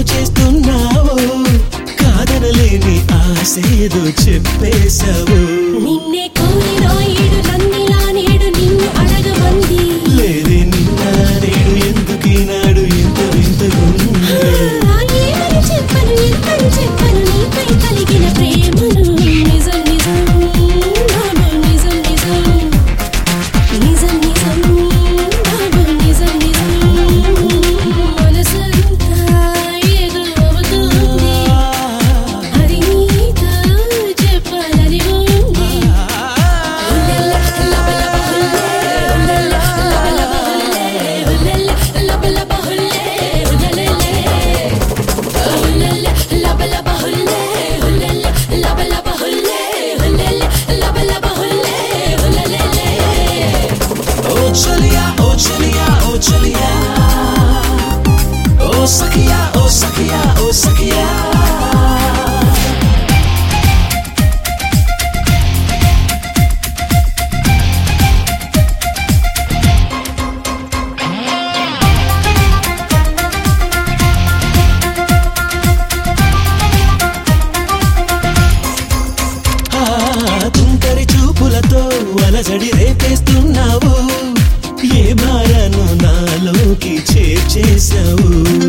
దోచేస్తున్నావు కాదనలేని ఆసేదో చెప్పేశావు నిన్నే కోరినా ఈడు నన్నిలా నేడు నిన్ను అడగమంది లేదే నిన్న నేడు ఎందుకీనాడు ఇంత వింతగుంది ఆ, ఏమని చెప్పను ఎంతని చెప్పను నీపై కలిగిన ప్రేమను నిజం నిజం బాబు నిజం నిజం నిజం నిజం బాబు నిజం నిజం మనసంతా ఏదో అవుతుంది అది నీతో చెప్పాలని ఉంది ఓ చలియా ఓ చలియా ఓ చలియా ఓ సఖియా ఓ సఖియా ఓ సఖియా ఆ, తుంటరి చూపులతో అలజడి రేపేస్తున్నావు ఏ భారను నాలోకి చేర్చేశావు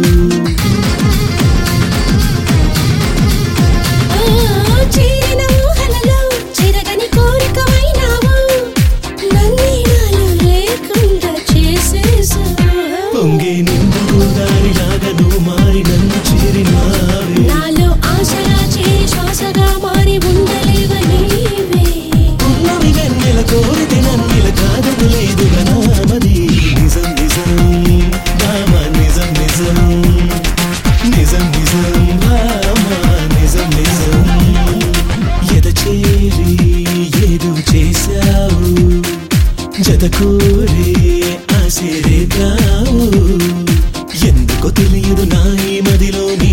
చేరిన ఊహలలో చెరగని కోరికమైనావు నన్నే నాలో లేకుండా చేసేసావు పొంగే నిండు గోదారిలాగా నువ్వు మారి నన్ను చేరినావే నాలో ఆశగా చేరి శ్వాసగా మారి ఉండలేవ నీవే ఉన్నవి వెన్నెల కోరితే నన్నెల కాదను లేదు నామది నిజం నిజం భామ నిజం నిజం నిజం నిజం భామ నిజం నిజం ఎద చేరి ఏదో చేశావు జత కోరే ఆశ రేగావు ఎందుకో తెలియదు నా ఈ మదిలో నీ